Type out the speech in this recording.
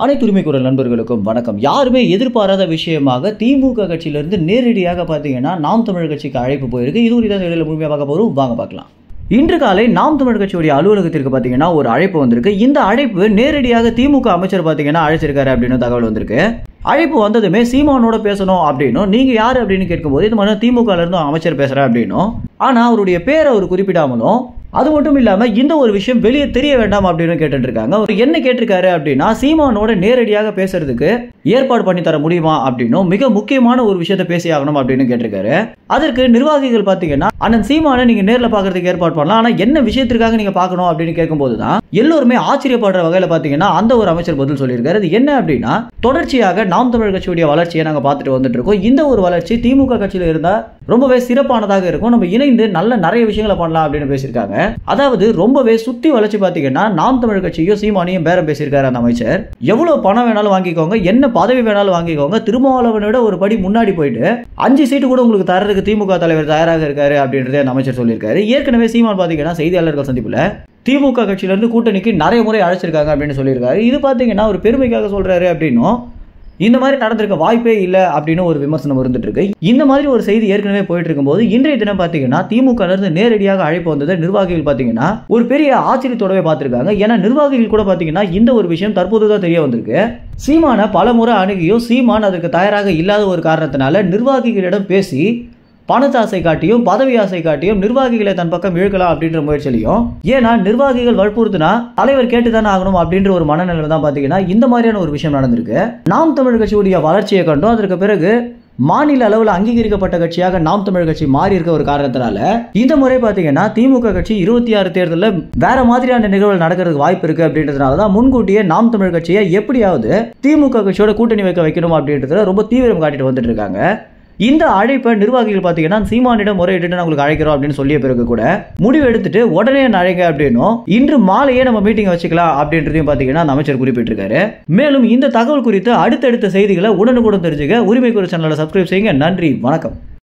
அனைத்து உரிமை குரல் நண்பர்களுக்கும் வணக்கம் யாருமே எதிர்பாராத விஷயமாக திமுக கட்சியிலிருந்து நேரடியாக பார்த்தீங்கன்னா நாம் தமிழ் கட்சிக்கு அழைப்பு போயிருக்கு இது குறித்த இடையில முழுமையாக பார்க்க போகிறோம் வாங்க பார்க்கலாம் இன்று காலை நாம் தமிழ் கட்சியுடைய அலுவலகத்திற்கு பார்த்தீங்கன்னா ஒரு அழைப்பு வந்திருக்கு இந்த அழைப்பு நேரடியாக திமுக அமைச்சர் பார்த்தீங்கன்னா அழைச்சிருக்காரு அப்படின்னு தகவல் வந்திருக்கு அழைப்பு வந்ததுமே சீமானோட பேசணும் அப்படின்னும் நீங்க யாரு அப்படின்னு கேட்கும்போது இது மாதிரி திமுக ல இருந்து அமைச்சர் பேசுறேன் அப்படின்னும் ஆனா அவருடைய பேரை அவர் குறிப்பிடாமலும் அது மட்டும் இல்லாம இந்த ஒரு விஷயம் வெளியே தெரிய வேண்டாம் அப்படின்னு கேட்டுட்டு இருக்காங்க அவர் என்ன கேட்டிருக்காரு அப்படின்னா சீமானோட நேரடியாக பேசுறதுக்கு ஏற்பாடு பண்ணி தர முடியுமா அப்படின்னும் மிக முக்கியமான ஒரு விஷயத்தை பேசி ஆகணும் அப்படின்னு கேட்டிருக்காரு அதற்கு நிர்வாகிகள் பாத்தீங்கன்னா அண்ணன் சீமானை நீங்க நேர்ல பாக்குறதுக்கு ஏற்பாடு பண்ணலாம் ஆனா என்ன விஷயத்திற்காக நீங்க பார்க்கணும் அப்படின்னு கேட்கும்போது தான் எல்லோருமே ஆச்சரியப்படுற வகையில பாத்தீங்கன்னா அந்த ஒரு அமைச்சர் பதில் சொல்லியிருக்காரு அது என்ன அப்படின்னா தொடர்ச்சியாக நாம் தமிழ் கட்சியுடைய வளர்ச்சியை நாங்க பார்த்துட்டு வந்துட்டு இருக்கோம் இந்த ஒரு வளர்ச்சி திமுக கட்சியில இருந்தா ரொம்பவே சிறப்பானதாக இருக்கும் நம்ம இணைந்து நல்ல நிறைய விஷயங்களை பண்ணலாம் அப்படின்னு பேசியிருக்காங்க அதாவது ரொம்பவே சுத்தி வளர்ச்சி பாத்தீங்கன்னா நாம் தமிழ் கட்சியும் சீமானியும் பேரம் பேசியிருக்காரு அந்த அமைச்சர் எவ்வளவு பணம் வேணாலும் வாங்கிக்கோங்க என்ன பதவி வேணாலும் வாங்கிக்கோங்க திருமாவளவனோட ஒரு படி முன்னாடி போயிட்டு அஞ்சு சீட்டு கூட உங்களுக்கு தரதுக்கு திமுக தலைவர் தயாராக இருக்காரு அப்படின்றதே அந்த அமைச்சர் சொல்லியிருக்காரு ஏற்கனவே சீமான் பாத்தீங்கன்னா செய்தியாளர்கள் சந்திப்புல திமுக கட்சியில இருந்து கூட்டணிக்கு நிறைய முறை அழைச்சிருக்காங்க அப்படின்னு சொல்லியிருக்காரு இது பாத்தீங்கன்னா ஒரு பெருமைக்காக சொல்றாரு அப்படின்னும் இந்த மாதிரி நடந்திருக்க வாய்ப்பே இல்லை அப்படின்னு ஒரு விமர்சனம் இருந்துட்டு இருக்கு இந்த மாதிரி ஒரு செய்தி ஏற்கனவே போயிட்டு இருக்கும்போது இன்றைய தினம் பார்த்தீங்கன்னா திமுக ல இருந்து நேரடியாக அழைப்பு வந்தது நிர்வாகிகள் பார்த்தீங்கன்னா ஒரு பெரிய ஆச்சரியத்தோடவே பார்த்திருக்காங்க ஏன்னா நிர்வாகிகள் கூட பார்த்தீங்கன்னா இந்த ஒரு விஷயம் தற்போது தான் தெரிய வந்திருக்கு சீமான பல முறை அணுகியும் சீமான் அதற்கு தயாராக இல்லாத ஒரு காரணத்தினால நிர்வாகிகளிடம் பேசி பணத்தாசை காட்டியும் பதவி ஆசை காட்டியும் நிர்வாகிகளை தன் பக்கம் இழுக்கலாம் அப்படின்ற முயற்சியிலையும் ஏன்னா நிர்வாகிகள் வற்புறுத்தினா தலைவர் கேட்டுதானே ஆகணும் அப்படின்ற ஒரு மனநிலை தான் பாத்தீங்கன்னா இந்த மாதிரியான ஒரு விஷயம் நடந்திருக்கு நாம் தமிழ் கட்சியுடைய வளர்ச்சியை கண்டும் அதற்கு பிறகு மாநில அளவில் அங்கீகரிக்கப்பட்ட கட்சியாக நாம் தமிழ் கட்சி மாறி இருக்க ஒரு காரணத்தினால இந்த முறை பாத்தீங்கன்னா திமுக கட்சி இருபத்தி ஆறு தேர்தலில் வேற மாதிரியான நிகழ்வுகள் நடக்கிறதுக்கு வாய்ப்பு இருக்கு அப்படின்றதுனால தான் முன்கூட்டியே நாம் தமிழ் கட்சியை எப்படியாவது திமுக கட்சியோட கூட்டணி வைக்க வைக்கணும் அப்படின்றதுல ரொம்ப தீவிரம் காட்டிட்டு வந்துட்டு இருக்காங்க இந்த அழைப்பை நிர்வாகிகள் பார்த்தீங்கன்னா சீமானிடம் முறையிட்டு நான் உங்களுக்கு அழைக்கிறோம் அப்படின்னு சொல்லிய பிறகு கூட முடிவு எடுத்துட்டு உடனே என்ன அழைங்க அப்படின்னும் இன்று மாலையே நம்ம மீட்டிங் வச்சுக்கலாம் அப்படின்றதையும் பார்த்தீங்கன்னா அந்த அமைச்சர் குறிப்பிட்டிருக்காரு மேலும் இந்த தகவல் குறித்து அடுத்தடுத்த செய்திகளை உடனுக்குடன் தெரிஞ்சுக்க உரிமை குரல் சேனலை சப்ஸ்கிரைப் செய்யுங்க நன்றி வணக்கம்